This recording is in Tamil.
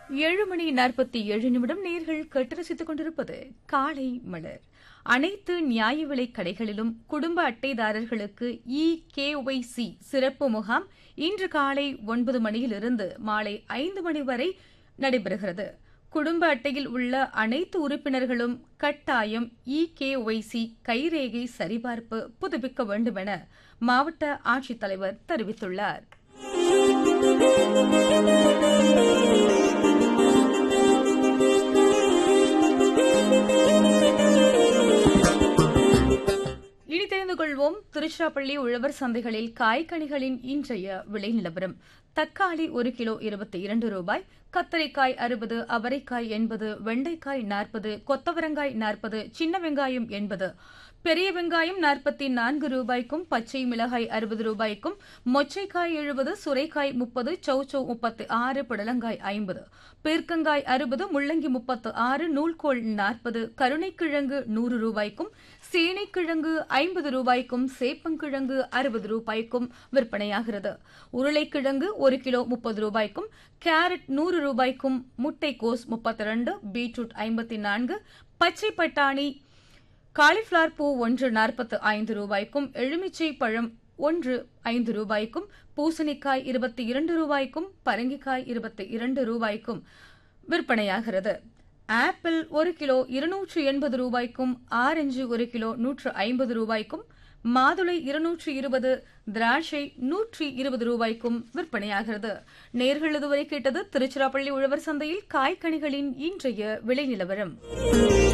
ஏழு மணி நாற்பத்தி ஏழு நிமிடம் நேர்கள் கேட்டு ரசித்துக் கொண்டிருப்பது காலை மலர் அனைத்து நியாய விலை கடைகளிலும் குடும்ப அட்டைதாரர்களுக்கு இ கேஒய்சி சிறப்பு முகாம் இன்று காலை ஒன்பது மணியிலிருந்து மாலை ஐந்து மணி வரை நடைபெறுகிறது குடும்ப அட்டையில் உள்ள அனைத்து உறுப்பினர்களும் கட்டாயம் இ கேஒய்சி கைரேகை சரிபார்ப்பு புதுப்பிக்க வேண்டும் என மாவட்ட ஆட்சித்தலைவர் தெரிவித்துள்ளார் இனி தெரிந்து கொள்வோம் திருச்சிராப்பள்ளி உழவர் சந்தைகளில் காய்கனிகளின் இன்றைய விலை நிலவரம் தக்காளி ஒரு கிலோ இருபத்தி இரண்டு ரூபாய் கத்தரிக்காய் அறுபது அவரைக்காய் எண்பது வெண்டைக்காய் நாற்பது கொத்தவரங்காய் நாற்பது சின்ன வெங்காயம் எண்பது பெரிய வெங்காயம் நாற்பத்தி நான்கு ரூபாய்க்கும் பச்சை மிளகாய் அறுபது ரூபாய்க்கும் மொச்சைக்காய் எழுபது சுரைக்காய் முப்பது சௌச்சௌ முப்பத்தி ஆறு புடலங்காய் ஐம்பது பீர்க்கங்காய் அறுபது முள்ளங்கி முப்பத்து ஆறு நூல்கோல் நாற்பது கருணைக்கிழங்கு நூறு ரூபாய்க்கும் சேனைக்கிழங்கு ஐம்பது ரூபாய்க்கும் சேப்பங்கிழங்கு அறுபது ரூபாய்க்கும் விற்பனையாகிறது உருளைக்கிழங்கு ஒரு கிலோ முப்பது ரூபாய்க்கும் கேரட் நூறு ரூபாய்க்கும் முட்டைக்கோஸ் முப்பத்தி ரெண்டு பீட்ரூட் ஐம்பத்தி நான்கு பச்சை பட்டாணி காலிஃபிளவர் பூ ஒன்று நாற்பத்து ஐந்து ரூபாய்க்கும் எலுமிச்சை பழம் ஒன்று ஐந்து ரூபாய்க்கும் பூசணிக்காய் இருபத்தி இரண்டு ரூபாய்க்கும் பரங்கிக்காய் இருபத்தி இரண்டு ரூபாய்க்கும் விற்பனையாகிறது ஆப்பிள் ஒரு கிலோ இருநூற்று எண்பது ரூபாய்க்கும் ஆரஞ்சு ஒரு கிலோ நூற்று ஐம்பது ரூபாய்க்கும் மாதுளை இருநூற்று இருபது திராட்சை நூற்றி இருபது ரூபாய்க்கும் விற்பனையாகிறது நேர்கள் இதுவரை கேட்டது திருச்சிராப்பள்ளி உழவர் சந்தையில் காய்கனிகளின் இன்றைய விலை நிலவரம்